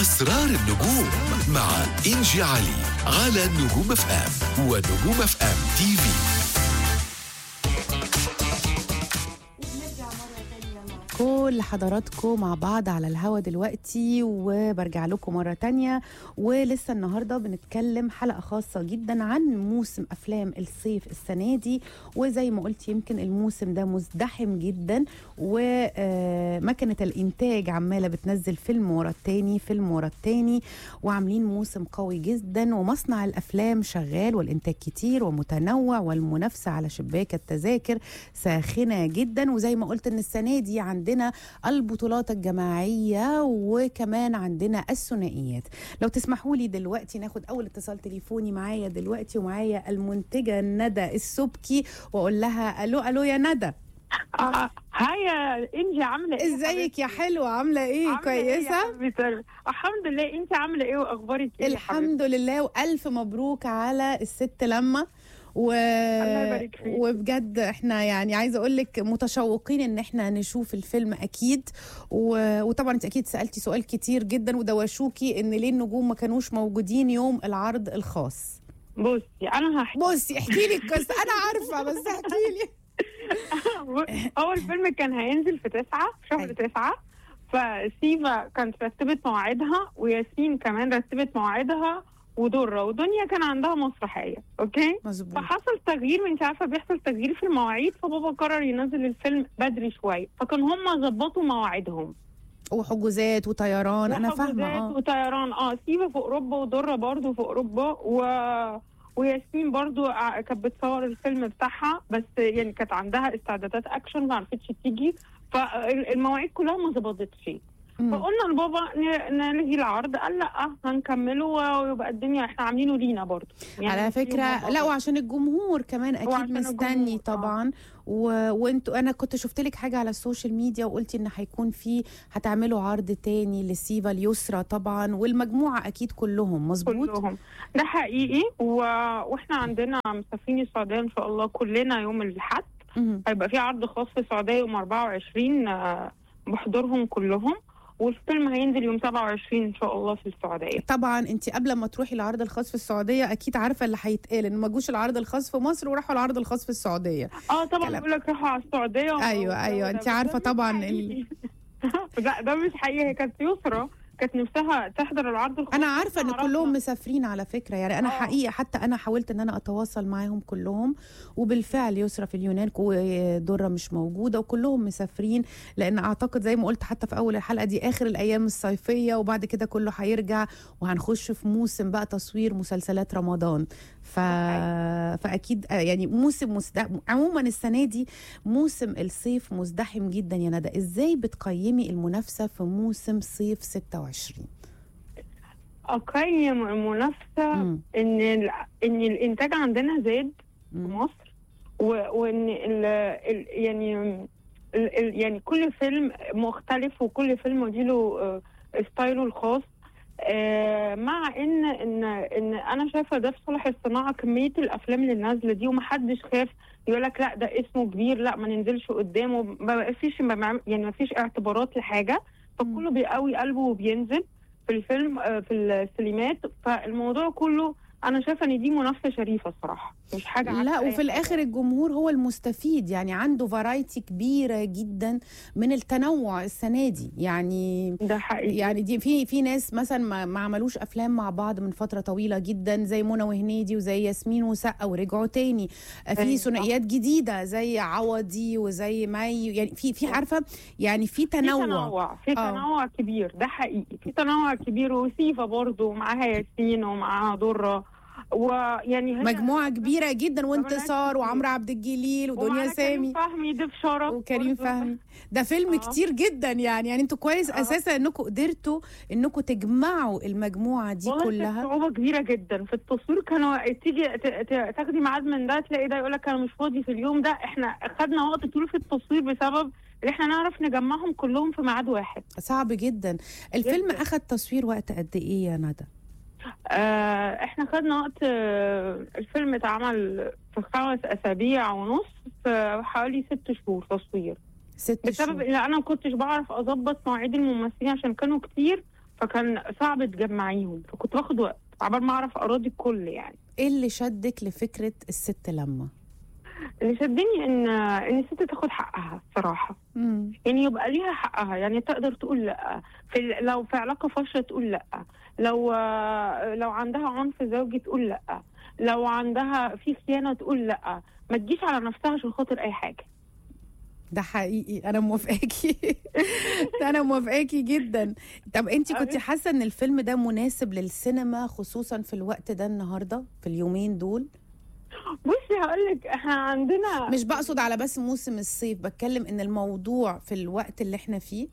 أسرار النجوم مع إنجي علي على نجوم اف ام ونجوم اف ام تي في كل حضراتكم مع بعض على الهوا دلوقتي وبرجع لكم مرة تانية ولسه النهاردة بنتكلم حلقة خاصة جدا عن موسم أفلام الصيف السنة دي وزي ما قلت يمكن الموسم ده مزدحم جدا ومكنة الإنتاج عمالة بتنزل فيلم ورا التاني فيلم ورا التاني وعاملين موسم قوي جدا ومصنع الأفلام شغال والإنتاج كتير ومتنوع والمنافسة على شباك التذاكر ساخنة جدا وزي ما قلت إن السنة دي عندنا البطولات الجماعية وكمان عندنا الثنائيات لو تسمحوا لي دلوقتي ناخد أول اتصال تليفوني معايا دلوقتي ومعايا المنتجة ندى السبكي وأقول لها ألو ألو يا ندى آه، هاي يا انجي عامله ايه ازيك يا حلوة عاملة ايه عاملة إيه يا كويسة حبيبة قلبي؟ الحمد لله انت عامله ايه واخبارك ايه يا حبيبتي؟ الحمد لله والف مبروك على الست لما و... الله يبارك فيك. وبجد احنا يعني عايزه اقول لك متشوقين ان احنا نشوف الفيلم اكيد و... وطبعا انت اكيد سالتي سؤال كتير جدا ودوشوكي ان ليه النجوم ما كانوش موجودين يوم العرض الخاص بصي انا هحكي بصي احكي لي القصه انا عارفه بس احكي لي اول فيلم كان هينزل في تسعة في شهر أيوة. تسعة فسيفا كانت رتبت مواعيدها وياسين كمان رتبت مواعيدها ودرة ودنيا كان عندها مسرحية اوكي مظبوط فحصل تغيير انت عارفه بيحصل تغيير في المواعيد فبابا قرر ينزل الفيلم بدري شويه فكان هم ظبطوا مواعيدهم وحجوزات وطيران انا فاهمه وحجوزات اه وطيران اه سيبا في اوروبا ودره برضو في اوروبا و وياسمين برضو ع- كانت بتصور الفيلم بتاعها بس يعني كانت عندها استعدادات اكشن ما عرفتش تيجي فالمواعيد كلها ما ظبطتش مم. فقلنا لبابا ن- نلغي العرض قال لا هنكمله ويبقى الدنيا احنا عاملينه لينا برضو على فكره لا وعشان الجمهور كمان اكيد وعشان مستني الجمهور، آه. طبعا و... وانتوا انا كنت شفت لك حاجه على السوشيال ميديا وقلتي ان هيكون في هتعملوا عرض تاني لسيفا اليسرى طبعا والمجموعه اكيد كلهم مظبوط كلهم ده حقيقي و... واحنا عندنا مسافرين السعوديه ان شاء الله كلنا يوم الاحد مهم. هيبقى في عرض خاص في السعوديه يوم 24 آه، بحضورهم كلهم والفيلم هينزل يوم 27 ان شاء الله في السعوديه طبعا انت قبل ما تروحي العرض الخاص في السعوديه اكيد عارفه اللي هيتقال ان ما جوش العرض الخاص في مصر وراحوا العرض الخاص في السعوديه اه طبعا كلام. بيقول لك روحوا على السعوديه أيوة، أيوة، أنت ده- عارفة ده مش طبعاً حقيقي. لا ده مش حقيقي هي كانت يسرى كانت نفسها تحضر العرض الخاص انا عارفه ان عرفنا. كلهم مسافرين على فكره يعني انا آه. حقيقه حتى انا حاولت ان انا اتواصل معاهم كلهم وبالفعل يسرى في اليونان ودره مش موجوده وكلهم مسافرين لان اعتقد زي ما قلت حتى في اول الحلقه دي اخر الايام الصيفيه وبعد كده كله هيرجع وهنخش في موسم بقى تصوير مسلسلات رمضان ف... فاكيد آه، يعني موسم مزدحم عموما السنه دي موسم الصيف مزدحم جدا يا ندى ازاي بتقيمي المنافسه في موسم صيف 26 اقيم المنافسه مم. ان ال... ان الانتاج عندنا زاد في مم. مصر و... وان ال... ال... يعني ال... ال... يعني كل فيلم مختلف وكل فيلم له آه، ستايله الخاص آه، مع ان ان ان انا شايفه ده في صالح الصناعه كميه الافلام اللي نازله دي ومحدش خاف يقول لك لا ده اسمه كبير لا ما ننزلش قدامه ما فيش ما يعني ما فيش اعتبارات لحاجه فكله بيقوي قلبه وبينزل في الفيلم آه، في السينمات فالموضوع كله انا شايفه ان دي منافسه شريفه الصراحه مش حاجه عكس لا أي وفي حاجة. الاخر الجمهور هو المستفيد يعني عنده فرايتي كبيره جدا من التنوع السنه دي يعني ده حقيقي يعني دي في في ناس مثلا ما, ما عملوش افلام مع بعض من فتره طويله جدا زي منى وهنيدي وزي ياسمين وسقا ورجعوا تاني في أيوة. ثنائيات جديده زي عوضي وزي مي يعني في في عارفه يعني في في تنوع تنوع في آه. تنوع كبير ده حقيقي في تنوع كبير وسيفا برضو معاها ياسين ومعاها دره ويعني هي مجموعه كبيره جدا وانتصار كتير. وعمرو عبد الجليل ودنيا ومعانا سامي كريم فهمي ضيف شرف وكريم برضو. فهمي ده فيلم آه. كتير جدا يعني يعني انتوا كويس آه. اساسا انكم قدرتوا انكم تجمعوا المجموعه دي والله كانت كلها صعوبة كبيرة جدا في التصوير كانوا تيجي ت- ت- تاخدي ميعاد من ده تلاقي ده يقول لك انا مش فاضي في اليوم ده احنا خدنا وقت طويل في التصوير بسبب ان احنا نعرف نجمعهم كلهم في ميعاد واحد صعب جدا الفيلم جداً. اخد تصوير وقت قد ايه يا ندى آه احنا خدنا وقت آه الفيلم اتعمل في خمس اسابيع ونص في حوالي ست شهور تصوير ست بسبب شهور ان انا ما كنتش بعرف اظبط مواعيد الممثلين عشان كانوا كتير فكان صعب تجمعيهم فكنت باخد وقت عبال ما اعرف اراضي الكل يعني ايه اللي شدك لفكره الست لما اللي شدني ان ان الست تاخد حقها الصراحه مم. يعني يبقى ليها حقها يعني تقدر تقول لا في ال- لو في علاقه فاشله تقول لا لو آه، لو عندها عنف زوجي تقول لا لو عندها في خيانه تقول لا ما تجيش على نفسها عشان خاطر اي حاجه ده حقيقي انا موافقاكي ده انا موافقاكي جدا طب انت كنت أوي. حاسه ان الفيلم ده مناسب للسينما خصوصا في الوقت ده النهارده في اليومين دول بصي هقول لك احنا عندنا مش بقصد على بس موسم الصيف بتكلم ان الموضوع في الوقت اللي احنا فيه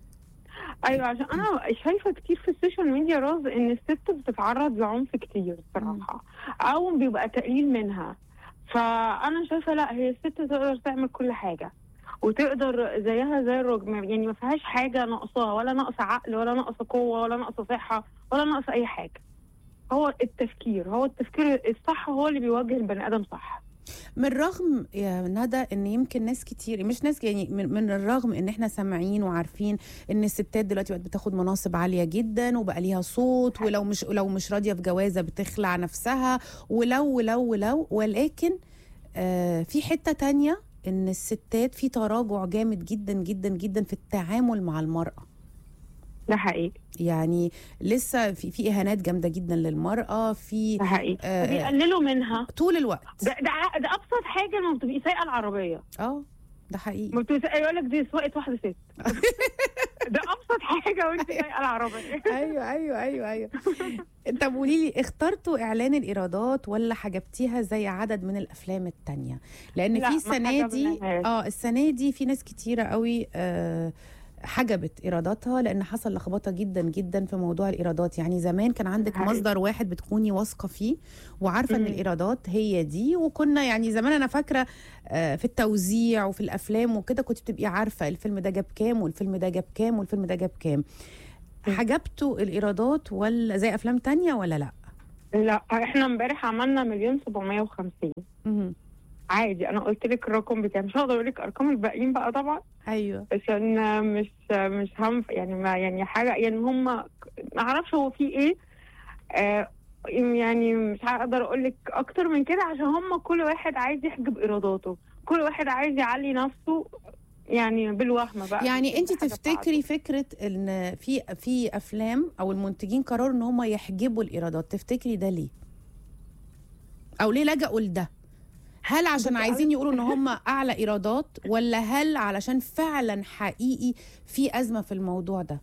ايوه عشان انا شايفه كتير في السوشيال ميديا راز ان الست بتتعرض لعنف كتير صراحه او بيبقى تقليل منها فانا شايفه لا هي الست تقدر تعمل كل حاجه وتقدر زيها زي الراجل يعني ما فيهاش حاجه ناقصاها ولا ناقصه عقل ولا ناقصه قوه ولا ناقصه صحه ولا ناقصه اي حاجه هو التفكير هو التفكير الصح هو اللي بيوجه البني ادم صح من الرغم يا ندى ان يمكن ناس كتير مش ناس يعني من, من الرغم ان احنا سامعين وعارفين ان الستات دلوقتي بقت بتاخد مناصب عاليه جدا وبقى ليها صوت ولو مش لو مش راضيه في جوازه بتخلع نفسها ولو ولو ولو ولكن آه في حته تانية ان الستات في تراجع جامد جدا جدا جدا في التعامل مع المراه ده حقيقي يعني لسه في في اهانات جامده جدا للمراه في ده حقيقي آه، بيقللوا منها طول الوقت ده ده, ده ابسط حاجه لما بتبقي سايقه العربيه اه ده حقيقي ما بتبقي يقول لك دي سواقه واحده ست ده ابسط حاجه وانت سايقه العربيه ايوه ايوه ايوه ايوه طب قولي لي اخترتوا اعلان الايرادات ولا حجبتيها زي عدد من الافلام التانية لان لا، في ما السنه دي حجبناهاش. اه السنه دي في ناس كتيره قوي آه حجبت ايراداتها لان حصل لخبطه جدا جدا في موضوع الايرادات يعني زمان كان عندك حقيقي. مصدر واحد بتكوني واثقه فيه وعارفه ان مم. الايرادات هي دي وكنا يعني زمان انا فاكره آه، في التوزيع وفي الافلام وكده كنت بتبقي عارفه الفيلم ده جاب كام والفيلم ده جاب كام والفيلم ده جاب كام حجبتوا الايرادات ولا زي افلام تانية ولا لا لا احنا امبارح عملنا مليون 750 مهم. عادي انا قلت لك الرقم بتاعي مش هقدر اقول لك ارقام الباقيين بقى طبعا ايوه عشان مش مش هم يعني ما يعني حاجه يعني هم ما اعرفش هو في ايه آه يعني مش هقدر اقول لك اكتر من كده عشان هم كل واحد عايز يحجب ايراداته كل واحد عايز يعلي نفسه يعني بالوهم بقى يعني انت حاجة تفتكري فكره ان في في افلام او المنتجين قرروا ان هم يحجبوا الايرادات تفتكري ده ليه او ليه لجأوا لده هل عشان بص، عايزين يقولوا ان هم اعلى ايرادات ولا هل علشان فعلا حقيقي في ازمه في الموضوع ده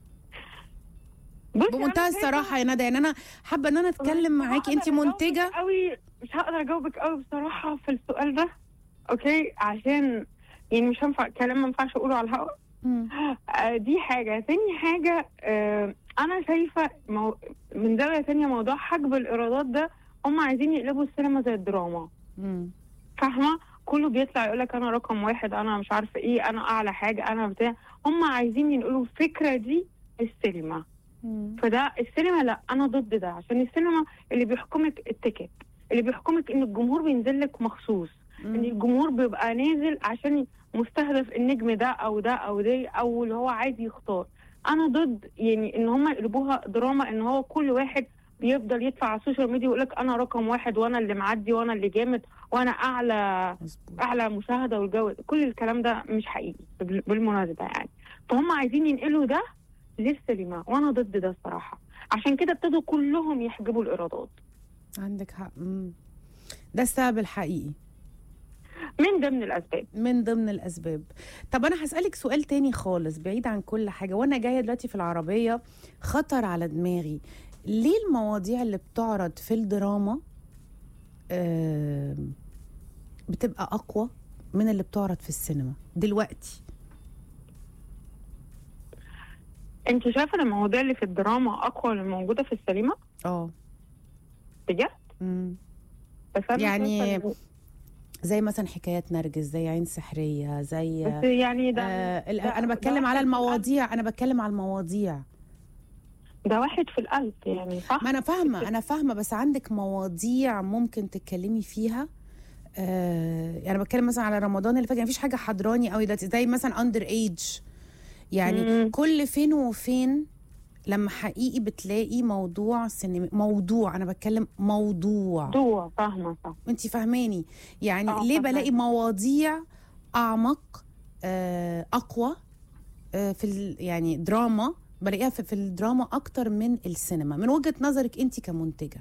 بصي، بمنتهى أنا شايفة- الصراحه يا ندى يعني انا حابه ان انا اتكلم معاكي انت هقدر أجاوبك منتجه قوي مش هقدر اجاوبك قوي بصراحه في السؤال ده اوكي عشان يعني مش هينفع كلام ما ينفعش اقوله على الهواء مم. آه، دي حاجة تاني حاجة آه، أنا شايفة مو... من زاوية تانية موضوع حجب الإيرادات ده هم عايزين يقلبوا السينما زي الدراما مم. فاهمة كله بيطلع يقول لك أنا رقم واحد أنا مش عارفة إيه أنا أعلى حاجة أنا بتاع هم عايزين ينقلوا الفكرة دي السينما مم. فده السينما لا أنا ضد ده عشان السينما اللي بيحكمك التيكت اللي بيحكمك إن الجمهور بينزل لك مخصوص ان مم. الجمهور بيبقى نازل عشان مستهدف النجم ده او ده او ده او اللي هو عايز يختار انا ضد يعني ان هم يقلبوها دراما ان هو كل واحد بيفضل يدفع على السوشيال ميديا ويقول لك انا رقم واحد وانا اللي معدي وانا اللي جامد وانا اعلى مظبوط اعلى مشاهده والجو ده. كل الكلام ده مش حقيقي بال- بالمناسبه يعني فهم عايزين ينقلوا ده للسينما وانا ضد ده الصراحه عشان كده ابتدوا كلهم يحجبوا الايرادات عندك حق مم. ده السبب الحقيقي من ضمن الاسباب من ضمن الاسباب طب انا هسالك سؤال تاني خالص بعيد عن كل حاجه وانا جايه دلوقتي في العربيه خطر على دماغي ليه المواضيع اللي بتعرض في الدراما آم، بتبقى اقوى من اللي بتعرض في السينما دلوقتي انت شايفه ان المواضيع اللي في الدراما اقوى من الموجوده في السينما اه بجد مم. بس انا يعني شايفة إن- زي مثلا حكايات نرجس زي عين سحريه زي بس يعني ده, آه ال- ده- انا ده بتكلم واحد على في المواضيع انا بتكلم على المواضيع ده واحد في الألف يعني صح ما انا فاهمه انا فاهمه بس عندك مواضيع ممكن تتكلمي فيها آه يعني بتكلم مثلا على رمضان اللي فات يعني مفيش حاجه حضراني قوي دلوقتي زي مثلا اندر ايج يعني مم. كل فين وفين لما حقيقي بتلاقي موضوع سينما موضوع انا بتكلم موضوع موضوع فاهمه فاهمه انت فاهماني يعني آه، ليه فاهمة. بلاقي مواضيع اعمق آه، اقوى آه، في ال- يعني دراما بلاقيها في, في الدراما اكتر من السينما من وجهة نظرك انت كمنتجة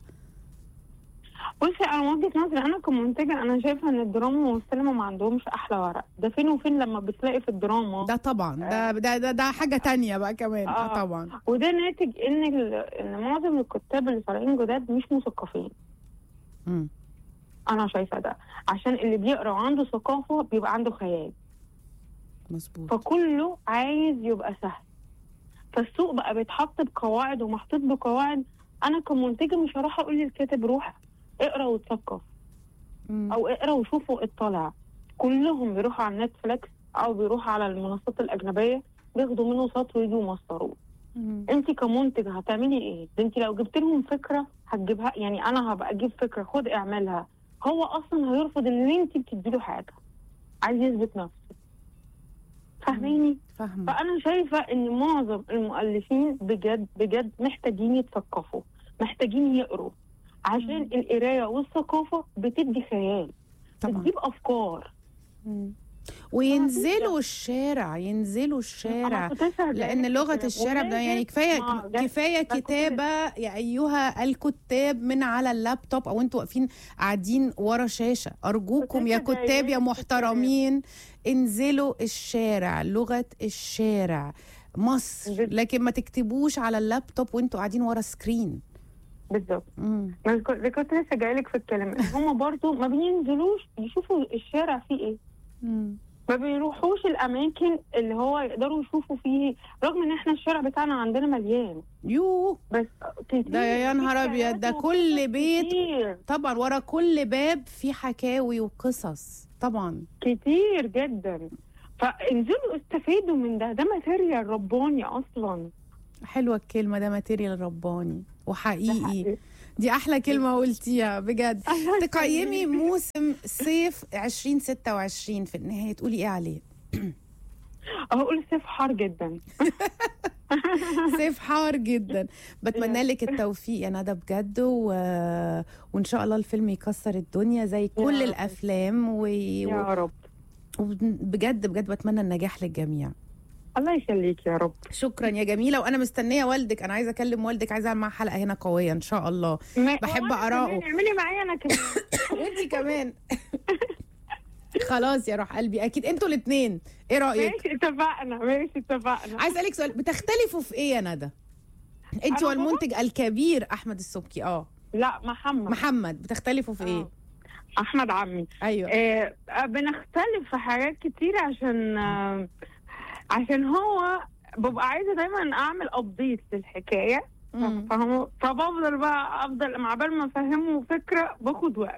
بصي انا من وجهه نظري انا كمنتجه انا شايفه ان الدراما والسينما ما عندهمش احلى ورق ده فين وفين لما بتلاقي في الدراما ده طبعا ده ده ده, ده حاجة تانية بقى كمان اه آه. طبعا وده ناتج ان ال- ان معظم الكتاب اللي طالعين جداد مش مثقفين مم. انا شايفه ده عشان اللي بيقرا وعنده ثقافه بيبقى عنده خيال مظبوط فكله عايز يبقى سهل فالسوق بقى بيتحط بقواعد ومحطوط بقواعد انا كمنتجه مش هروح اقول للكاتب روح اقرا وتثقف مم. او اقرا وشوفوا اطلع كلهم بيروحوا على نتفليكس او بيروحوا على المنصات الاجنبيه بياخدوا منه سطر ويجوا يمسطروه مم. انت كمنتج هتعملي ايه ده انت لو جبت لهم فكره هتجيبها يعني انا هبقى اجيب فكره خد اعملها هو اصلا هيرفض ان انت بتديله حاجه عايز يثبت نفسه فاهميني فاهمة فانا شايفه ان معظم المؤلفين بجد بجد محتاجين يتثقفوا محتاجين يقروا عشان مم. القرايه والثقافه بتدي خيال طبعا بتجيب افكار مم. وينزلوا الشارع ينزلوا الشارع أنا كنت لسه هجيلك لان لغه كده. الشارع ده ولازم- يعني كفايه آه، ده- كفايه ده كنت- كتابه يا ايها الكتاب من على اللابتوب او انتوا واقفين قاعدين ورا شاشه ارجوكم يا كنت لسه كتاب يا جايلك في محترمين انزلوا الشارع لغه الشارع مصر جد. لكن ما تكتبوش على اللابتوب وانتوا قاعدين ورا سكرين بالظبط مم. ما كنت ده كنت لسه جايلك في الكلام هم برضو ما بينزلوش يشوفوا الشارع فيه ايه مم. ما بيروحوش الاماكن اللي هو يقدروا يشوفوا فيه رغم ان احنا الشارع بتاعنا عندنا مليان يوه بس كتير ده يا نهار في أبيض، ده حكايات كل وقصص بيت كتير طبعا ورا كل باب في حكاوي وقصص طبعا كتير جدا فانزلوا استفيدوا من ده ده ماتيريال رباني اصلا حلوه الكلمه ده ماتيريال رباني ده وحقيقي حقيقي. دي احلى كلمه قلتيها بجد تقيمي موسم صيف 2026 في النهايه تقولي ايه عليه اقول صيف حار جدا صيف حار جدا بتمنى لك التوفيق يا ندى بجد و... وان شاء الله الفيلم يكسر الدنيا زي كل رب. الافلام و... يا رب وبجد بجد بتمنى النجاح للجميع الله يخليك يا رب شكرا يا جميله وانا مستنيه والدك انا عايزه اكلم والدك عايزه اعمل معاه حلقه هنا قويه ان شاء الله ما- بحب وأنا آراءه. كمان اعملي معايا انا كمان وانتي كمان خلاص يا روح قلبي اكيد انتوا الاثنين ايه رايك ماشي اتفقنا ماشي اتفقنا عايز اسالك سؤال بتختلفوا في ايه يا ندى انت أنا والمنتج الكبير احمد السبكي اه لا محمد محمد بتختلفوا في ايه آه. احمد عمي ايوه آه آه، بنختلف في حاجات كتير عشان آه عشان هو ببقى عايزه دايما اعمل ابديت للحكايه مم. فاهمه فبفضل بقى افضل مع بال ما افهمه فكره باخد وقت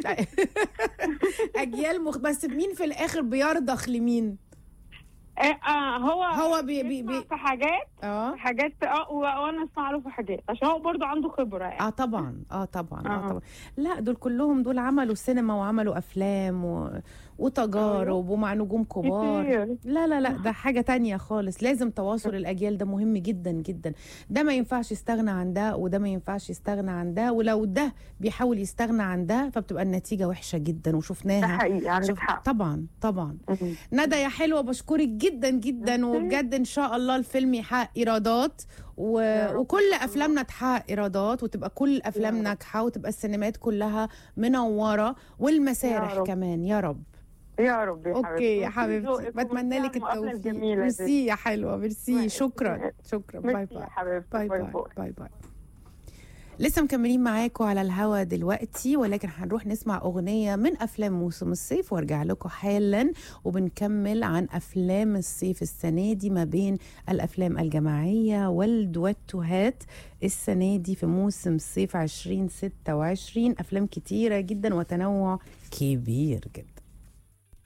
اجيال مخ... بس مين في الاخر بيرضخ لمين آه آه هو هو بي بي, بيسمع بي... في حاجات اه في حاجات اه و- وانا اسمع له في حاجات عشان هو برضو عنده خبره يعني اه طبعا اه طبعا اه آه. طبعا لا دول كلهم دول عملوا سينما وعملوا افلام و... وتجارب ومع نجوم كبار كتير لا لا لا ده حاجة تانية خالص لازم تواصل الأجيال ده مهم جدا جدا ده ما ينفعش يستغنى عن ده وده ما ينفعش يستغنى عن ده ولو ده بيحاول يستغنى عن ده فبتبقى النتيجة وحشة جدا ده وشفناها حقيقي عندك شوف- حق طبعا طبعا مم. ندى يا حلوة بشكرك جدا جدا ميرسي. وبجد إن شاء الله الفيلم يحقق إيرادات و... يا رب. وكل أفلامنا تحقق إيرادات وتبقى كل الأفلام يا رب. ناجحة وتبقى السينمات كلها منورة والمسارح يا رب. كمان يا رب يا رب يا اوكي يا ميرسي حبيبتي ذوقك بتمنى لك وميرسي على المقابلة التوفيق الجميلة دي. ميرسي يا حلوه ميرسي ميرسي. شكرا شكرا باي ميرسي يا باي حبيبتي باي باي باي باي باي باي لسه مكملين معاكم على الهوا دلوقتي ولكن هنروح نسمع أغنية من أفلام موسم الصيف وارجع لكم حالا وبنكمل عن أفلام الصيف السنة دي ما بين الأفلام الجماعية والدويتوهات السنة دي في موسم صيف 2026 أفلام كتيرة جدا وتنوع كبير جدا